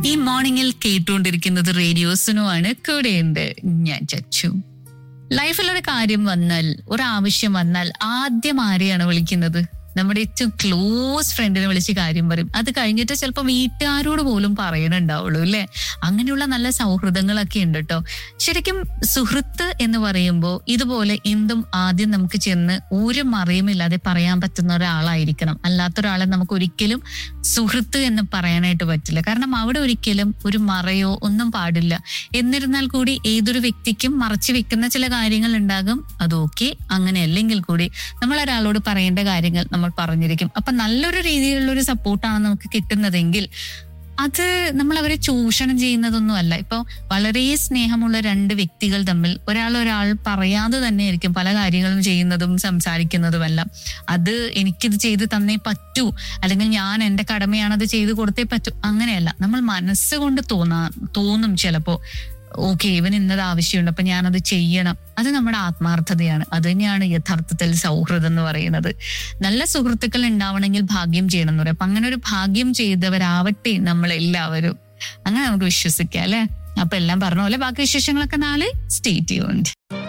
ഈ മോർണിംഗിൽ കേട്ടുകൊണ്ടിരിക്കുന്നത് റേഡിയോസിനുമാണ് കൂടെയുണ്ട് ഞാൻ ചച്ചു ലൈഫിൽ ഒരു കാര്യം വന്നാൽ ഒരു ആവശ്യം വന്നാൽ ആദ്യം ആരെയാണ് വിളിക്കുന്നത് നമ്മുടെ ഏറ്റവും ക്ലോസ് ഫ്രണ്ടിനെ വിളിച്ച് കാര്യം പറയും അത് കഴിഞ്ഞിട്ട് ചിലപ്പോൾ വീട്ടുകാരോട് പോലും പറയണുണ്ടാവുള്ളൂ അല്ലെ അങ്ങനെയുള്ള നല്ല സൗഹൃദങ്ങളൊക്കെ ഉണ്ട് കേട്ടോ ശരിക്കും സുഹൃത്ത് എന്ന് പറയുമ്പോൾ ഇതുപോലെ എന്തും ആദ്യം നമുക്ക് ചെന്ന് ഒരു മറിയുമില്ലാതെ പറയാൻ പറ്റുന്ന ഒരാളായിരിക്കണം അല്ലാത്ത ഒരാളെ നമുക്ക് ഒരിക്കലും സുഹൃത്ത് എന്ന് പറയാനായിട്ട് പറ്റില്ല കാരണം അവിടെ ഒരിക്കലും ഒരു മറയോ ഒന്നും പാടില്ല എന്നിരുന്നാൽ കൂടി ഏതൊരു വ്യക്തിക്കും മറച്ചു വെക്കുന്ന ചില കാര്യങ്ങൾ ഉണ്ടാകും അത് ഓക്കെ അങ്ങനെ അല്ലെങ്കിൽ കൂടി നമ്മൾ ഒരാളോട് പറയേണ്ട കാര്യങ്ങൾ നമ്മൾ പറഞ്ഞിരിക്കും അപ്പൊ നല്ലൊരു രീതിയിലുള്ള ഒരു സപ്പോർട്ടാണ് നമുക്ക് കിട്ടുന്നതെങ്കിൽ അത് നമ്മൾ അവരെ ചൂഷണം ചെയ്യുന്നതൊന്നും അല്ല ഇപ്പൊ വളരെ സ്നേഹമുള്ള രണ്ട് വ്യക്തികൾ തമ്മിൽ ഒരാൾ ഒരാൾ പറയാതെ തന്നെ ആയിരിക്കും പല കാര്യങ്ങളും ചെയ്യുന്നതും സംസാരിക്കുന്നതുമെല്ലാം അത് എനിക്കിത് ചെയ്ത് തന്നേ പറ്റൂ അല്ലെങ്കിൽ ഞാൻ എന്റെ കടമയാണ് അത് ചെയ്ത് കൊടുത്തേ പറ്റൂ അങ്ങനെയല്ല നമ്മൾ മനസ്സുകൊണ്ട് തോന്നാ തോന്നും ചിലപ്പോ ഓക്കെ ഇവൻ ഇന്നത് ആവശ്യമുണ്ട് അപ്പൊ ഞാനത് ചെയ്യണം അത് നമ്മുടെ ആത്മാർത്ഥതയാണ് അത് തന്നെയാണ് യഥാർത്ഥത്തിൽ സൗഹൃദം എന്ന് പറയുന്നത് നല്ല സുഹൃത്തുക്കൾ ഉണ്ടാവണമെങ്കിൽ ഭാഗ്യം ചെയ്യണം എന്ന് പറയും അപ്പൊ അങ്ങനെ ഒരു ഭാഗ്യം ചെയ്തവരാവട്ടെ നമ്മൾ എല്ലാവരും അങ്ങനെ നമുക്ക് വിശ്വസിക്കാം അല്ലെ അപ്പൊ എല്ലാം പറഞ്ഞ പോലെ ബാക്കി വിശേഷങ്ങളൊക്കെ നാളെ സ്റ്റേ ട്യൂൺഡ്